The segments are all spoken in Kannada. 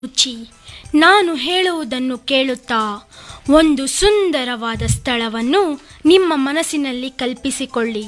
ರುಚಿ ನಾನು ಹೇಳುವುದನ್ನು ಕೇಳುತ್ತಾ ಒಂದು ಸುಂದರವಾದ ಸ್ಥಳವನ್ನು ನಿಮ್ಮ ಮನಸ್ಸಿನಲ್ಲಿ ಕಲ್ಪಿಸಿಕೊಳ್ಳಿ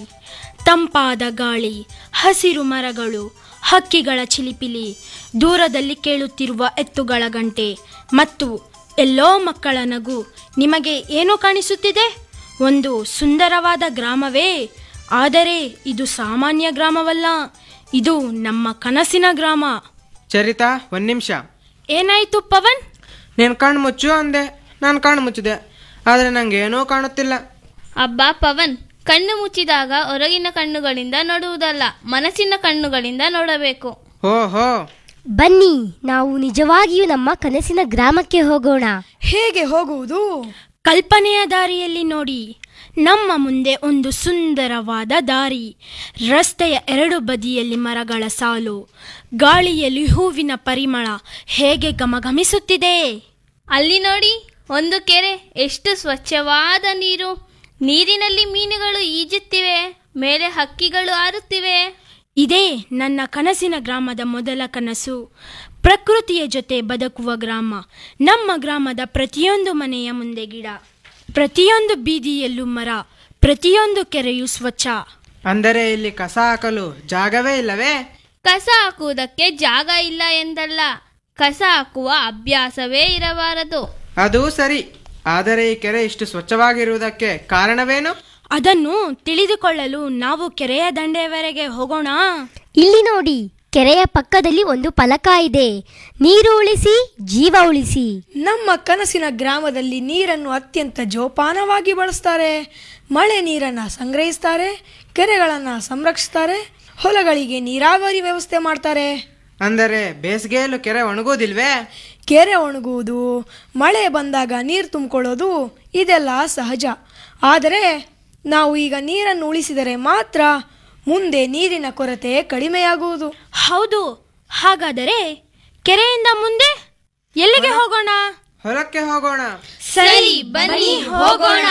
ತಂಪಾದ ಗಾಳಿ ಹಸಿರು ಮರಗಳು ಹಕ್ಕಿಗಳ ಚಿಲಿಪಿಲಿ ದೂರದಲ್ಲಿ ಕೇಳುತ್ತಿರುವ ಎತ್ತುಗಳ ಗಂಟೆ ಮತ್ತು ಎಲ್ಲೋ ಮಕ್ಕಳ ನಗು ನಿಮಗೆ ಏನು ಕಾಣಿಸುತ್ತಿದೆ ಒಂದು ಸುಂದರವಾದ ಗ್ರಾಮವೇ ಆದರೆ ಇದು ಸಾಮಾನ್ಯ ಗ್ರಾಮವಲ್ಲ ಇದು ನಮ್ಮ ಕನಸಿನ ಗ್ರಾಮ ಚರಿತಾ ಒಂದು ನಿಮಿಷ ಏನಾಯ್ತು ಪವನ್ ನೀನು ಕಣ್ಣು ಮುಚ್ಚು ಅಂದೆ ನಾನು ಕಣ್ಣು ಮುಚ್ಚಿದೆ ಆದರೆ ನಂಗೆ ಏನೂ ಕಾಣುತ್ತಿಲ್ಲ ಅಬ್ಬಾ ಪವನ್ ಕಣ್ಣು ಮುಚ್ಚಿದಾಗ ಹೊರಗಿನ ಕಣ್ಣುಗಳಿಂದ ನೋಡುವುದಲ್ಲ ಮನಸ್ಸಿನ ಕಣ್ಣುಗಳಿಂದ ನೋಡಬೇಕು ಹೋ ಹೋ ಬನ್ನಿ ನಾವು ನಿಜವಾಗಿಯೂ ನಮ್ಮ ಕನಸಿನ ಗ್ರಾಮಕ್ಕೆ ಹೋಗೋಣ ಹೇಗೆ ಹೋಗುವುದು ಕಲ್ಪನೆಯ ದಾರಿಯಲ್ಲಿ ನೋಡಿ ನಮ್ಮ ಮುಂದೆ ಒಂದು ಸುಂದರವಾದ ದಾರಿ ರಸ್ತೆಯ ಎರಡು ಬದಿಯಲ್ಲಿ ಮರಗಳ ಸಾಲು ಗಾಳಿಯಲ್ಲಿ ಹೂವಿನ ಪರಿಮಳ ಹೇಗೆ ಗಮಗಮಿಸುತ್ತಿದೆ ಅಲ್ಲಿ ನೋಡಿ ಒಂದು ಕೆರೆ ಎಷ್ಟು ಸ್ವಚ್ಛವಾದ ನೀರು ನೀರಿನಲ್ಲಿ ಮೀನುಗಳು ಈಜುತ್ತಿವೆ ಮೇಲೆ ಹಕ್ಕಿಗಳು ಹಾರುತ್ತಿವೆ ಇದೇ ನನ್ನ ಕನಸಿನ ಗ್ರಾಮದ ಮೊದಲ ಕನಸು ಪ್ರಕೃತಿಯ ಜೊತೆ ಬದುಕುವ ಗ್ರಾಮ ನಮ್ಮ ಗ್ರಾಮದ ಪ್ರತಿಯೊಂದು ಮನೆಯ ಮುಂದೆ ಗಿಡ ಪ್ರತಿಯೊಂದು ಬೀದಿಯಲ್ಲೂ ಮರ ಪ್ರತಿಯೊಂದು ಕೆರೆಯೂ ಸ್ವಚ್ಛ ಅಂದರೆ ಇಲ್ಲಿ ಕಸ ಹಾಕಲು ಜಾಗವೇ ಇಲ್ಲವೇ ಕಸ ಹಾಕುವುದಕ್ಕೆ ಜಾಗ ಇಲ್ಲ ಎಂದಲ್ಲ ಕಸ ಹಾಕುವ ಅಭ್ಯಾಸವೇ ಇರಬಾರದು ಅದು ಸರಿ ಆದರೆ ಈ ಕೆರೆ ಇಷ್ಟು ಸ್ವಚ್ಛವಾಗಿರುವುದಕ್ಕೆ ಕಾರಣವೇನು ಅದನ್ನು ತಿಳಿದುಕೊಳ್ಳಲು ನಾವು ಕೆರೆಯ ದಂಡೆಯವರೆಗೆ ಹೋಗೋಣ ಇಲ್ಲಿ ನೋಡಿ ಕೆರೆಯ ಪಕ್ಕದಲ್ಲಿ ಒಂದು ಫಲಕ ಇದೆ ನೀರು ಉಳಿಸಿ ಜೀವ ಉಳಿಸಿ ನಮ್ಮ ಕನಸಿನ ಗ್ರಾಮದಲ್ಲಿ ನೀರನ್ನು ಅತ್ಯಂತ ಜೋಪಾನವಾಗಿ ಬಳಸ್ತಾರೆ ಮಳೆ ನೀರನ್ನು ಸಂಗ್ರಹಿಸ್ತಾರೆ ಕೆರೆಗಳನ್ನು ಸಂರಕ್ಷಿಸ್ತಾರೆ ಹೊಲಗಳಿಗೆ ನೀರಾವರಿ ವ್ಯವಸ್ಥೆ ಮಾಡ್ತಾರೆ ಅಂದರೆ ಬೇಸಿಗೆಯಲ್ಲೂ ಕೆರೆ ಒಣಗೋದಿಲ್ವೇ ಕೆರೆ ಒಣಗುವುದು ಮಳೆ ಬಂದಾಗ ನೀರು ತುಂಬಿಕೊಳ್ಳೋದು ಇದೆಲ್ಲ ಸಹಜ ಆದರೆ ನಾವು ಈಗ ನೀರನ್ನು ಉಳಿಸಿದರೆ ಮಾತ್ರ ಮುಂದೆ ನೀರಿನ ಕೊರತೆ ಕಡಿಮೆಯಾಗುವುದು ಹೌದು ಹಾಗಾದರೆ ಕೆರೆಯಿಂದ ಮುಂದೆ ಎಲ್ಲಿಗೆ ಹೋಗೋಣ ಹೊಲಕ್ಕೆ ಹೋಗೋಣ ಸರಿ ಬನ್ನಿ ಹೋಗೋಣ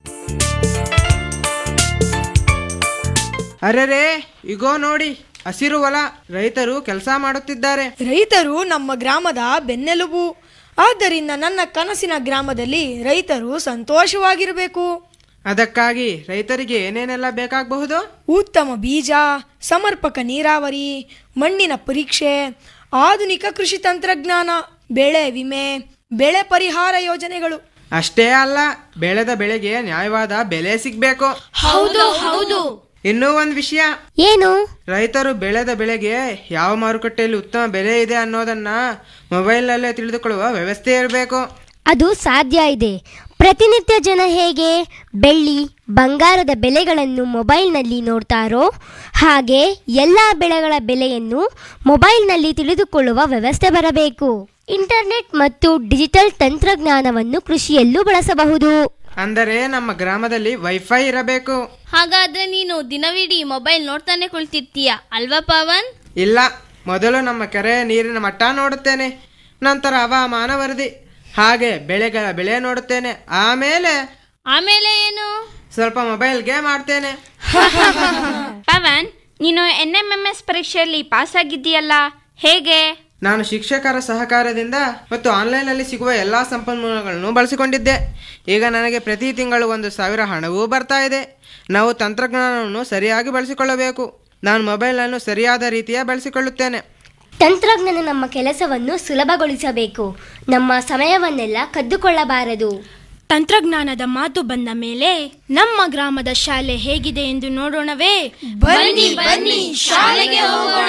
ಅರೆರೇ ಇಗೋ ನೋಡಿ ಹಸಿರು ಹೊಲ ರೈತರು ಕೆಲಸ ಮಾಡುತ್ತಿದ್ದಾರೆ ರೈತರು ನಮ್ಮ ಗ್ರಾಮದ ಬೆನ್ನೆಲುಬು ಆದ್ದರಿಂದ ನನ್ನ ಕನಸಿನ ಗ್ರಾಮದಲ್ಲಿ ರೈತರು ಸಂತೋಷವಾಗಿರಬೇಕು ಅದಕ್ಕಾಗಿ ರೈತರಿಗೆ ಏನೇನೆಲ್ಲ ಬೇಕಾಗಬಹುದು ಉತ್ತಮ ಬೀಜ ಸಮರ್ಪಕ ನೀರಾವರಿ ಮಣ್ಣಿನ ಪರೀಕ್ಷೆ ಆಧುನಿಕ ಕೃಷಿ ತಂತ್ರಜ್ಞಾನ ಬೆಳೆ ವಿಮೆ ಬೆಳೆ ಪರಿಹಾರ ಯೋಜನೆಗಳು ಅಷ್ಟೇ ಅಲ್ಲ ಬೆಳೆದ ಬೆಳೆಗೆ ನ್ಯಾಯವಾದ ಬೆಲೆ ಸಿಗ್ಬೇಕು ಹೌದು ಹೌದು ಇನ್ನೂ ಒಂದು ವಿಷಯ ಏನು ರೈತರು ಬೆಳೆದ ಬೆಳೆಗೆ ಯಾವ ಮಾರುಕಟ್ಟೆಯಲ್ಲಿ ಉತ್ತಮ ಬೆಲೆ ಇದೆ ಅನ್ನೋದನ್ನ ಮೊಬೈಲ್ನಲ್ಲೇ ತಿಳಿದುಕೊಳ್ಳುವ ವ್ಯವಸ್ಥೆ ಇರಬೇಕು ಅದು ಸಾಧ್ಯ ಇದೆ ಪ್ರತಿನಿತ್ಯ ಜನ ಹೇಗೆ ಬೆಳ್ಳಿ ಬಂಗಾರದ ಬೆಲೆಗಳನ್ನು ಮೊಬೈಲ್ನಲ್ಲಿ ನೋಡ್ತಾರೋ ಹಾಗೆ ಎಲ್ಲ ಬೆಳೆಗಳ ಬೆಲೆಯನ್ನು ಮೊಬೈಲ್ನಲ್ಲಿ ತಿಳಿದುಕೊಳ್ಳುವ ವ್ಯವಸ್ಥೆ ಬರಬೇಕು ಇಂಟರ್ನೆಟ್ ಮತ್ತು ಡಿಜಿಟಲ್ ತಂತ್ರಜ್ಞಾನವನ್ನು ಕೃಷಿಯಲ್ಲೂ ಬಳಸಬಹುದು ಅಂದರೆ ನಮ್ಮ ಗ್ರಾಮದಲ್ಲಿ ವೈಫೈ ಇರಬೇಕು ಹಾಗಾದ್ರೆ ನೀನು ದಿನವಿಡೀ ಮೊಬೈಲ್ ನೋಡ್ತಾನೆ ಕುಳಿತಿರ್ತೀಯ ಅಲ್ವಾ ಪವನ್ ಇಲ್ಲ ಮೊದಲು ನಮ್ಮ ಕೆರೆಯ ನೀರಿನ ಮಟ್ಟ ನೋಡುತ್ತೇನೆ ನಂತರ ಹವಾಮಾನ ವರದಿ ಹಾಗೆ ಬೆಳೆಗಳ ಬೆಳೆ ನೋಡುತ್ತೇನೆ ಆಮೇಲೆ ಆಮೇಲೆ ಏನು ಸ್ವಲ್ಪ ಮೊಬೈಲ್ ಗೇಮ್ ಆಡ್ತೇನೆ ಪವನ್ ನೀನು ಎನ್ ಎಂ ಎಂ ಎಸ್ ಪರೀಕ್ಷೆಯಲ್ಲಿ ಪಾಸ್ ಆಗಿದ್ದೀಯಲ್ಲ ಹೇಗೆ ನಾನು ಶಿಕ್ಷಕರ ಸಹಕಾರದಿಂದ ಮತ್ತು ಆನ್ಲೈನ್ನಲ್ಲಿ ಸಿಗುವ ಎಲ್ಲ ಸಂಪನ್ಮೂಲಗಳನ್ನು ಬಳಸಿಕೊಂಡಿದ್ದೆ ಈಗ ನನಗೆ ಪ್ರತಿ ತಿಂಗಳು ಒಂದು ಸಾವಿರ ಹಣವೂ ಬರ್ತಾ ಇದೆ ನಾವು ತಂತ್ರಜ್ಞಾನವನ್ನು ಸರಿಯಾಗಿ ಬಳಸಿಕೊಳ್ಳಬೇಕು ನಾನು ಮೊಬೈಲನ್ನು ಸರಿಯಾದ ರೀತಿಯ ಬಳಸಿಕೊಳ್ಳುತ್ತೇನೆ ತಂತ್ರಜ್ಞಾನ ನಮ್ಮ ಕೆಲಸವನ್ನು ಸುಲಭಗೊಳಿಸಬೇಕು ನಮ್ಮ ಸಮಯವನ್ನೆಲ್ಲ ಕದ್ದುಕೊಳ್ಳಬಾರದು ತಂತ್ರಜ್ಞಾನದ ಮಾತು ಬಂದ ಮೇಲೆ ನಮ್ಮ ಗ್ರಾಮದ ಶಾಲೆ ಹೇಗಿದೆ ಎಂದು ನೋಡೋಣವೇ ಬನ್ನಿ ಬನ್ನಿ ಶಾಲೆಗೆ ಹೋಗೋಣ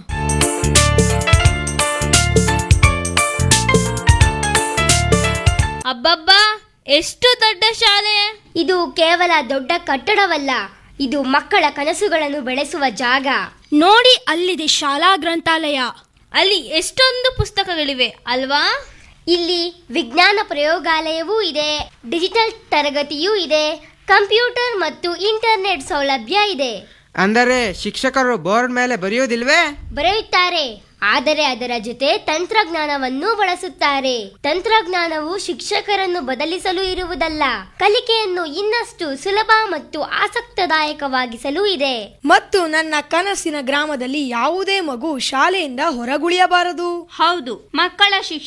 ಅಬ್ಬಬ್ಬಾ ಎಷ್ಟು ದೊಡ್ಡ ಶಾಲೆ ಇದು ಕೇವಲ ದೊಡ್ಡ ಕಟ್ಟಡವಲ್ಲ ಇದು ಮಕ್ಕಳ ಕನಸುಗಳನ್ನು ಬೆಳೆಸುವ ಜಾಗ ನೋಡಿ ಅಲ್ಲಿದೆ ಶಾಲಾ ಗ್ರಂಥಾಲಯ ಅಲ್ಲಿ ಎಷ್ಟೊಂದು ಪುಸ್ತಕಗಳಿವೆ ಅಲ್ವಾ ಇಲ್ಲಿ ವಿಜ್ಞಾನ ಪ್ರಯೋಗಾಲಯವೂ ಇದೆ ಡಿಜಿಟಲ್ ತರಗತಿಯೂ ಇದೆ ಕಂಪ್ಯೂಟರ್ ಮತ್ತು ಇಂಟರ್ನೆಟ್ ಸೌಲಭ್ಯ ಇದೆ ಅಂದರೆ ಶಿಕ್ಷಕರು ಬೋರ್ಡ್ ಮೇಲೆ ಬರೆಯುವುದಿಲ್ವೇ ಬರೆಯುತ್ತಾರೆ ಆದರೆ ಅದರ ಜೊತೆ ತಂತ್ರಜ್ಞಾನವನ್ನು ಬಳಸುತ್ತಾರೆ ತಂತ್ರಜ್ಞಾನವು ಶಿಕ್ಷಕರನ್ನು ಬದಲಿಸಲು ಇರುವುದಲ್ಲ ಕಲಿಕೆಯನ್ನು ಇನ್ನಷ್ಟು ಸುಲಭ ಮತ್ತು ಆಸಕ್ತದಾಯಕವಾಗಿಸಲು ಇದೆ ಮತ್ತು ನನ್ನ ಕನಸಿನ ಗ್ರಾಮದಲ್ಲಿ ಯಾವುದೇ ಮಗು ಶಾಲೆಯಿಂದ ಹೊರಗುಳಿಯಬಾರದು ಹೌದು ಮಕ್ಕಳ ಶಿಕ್ಷಣ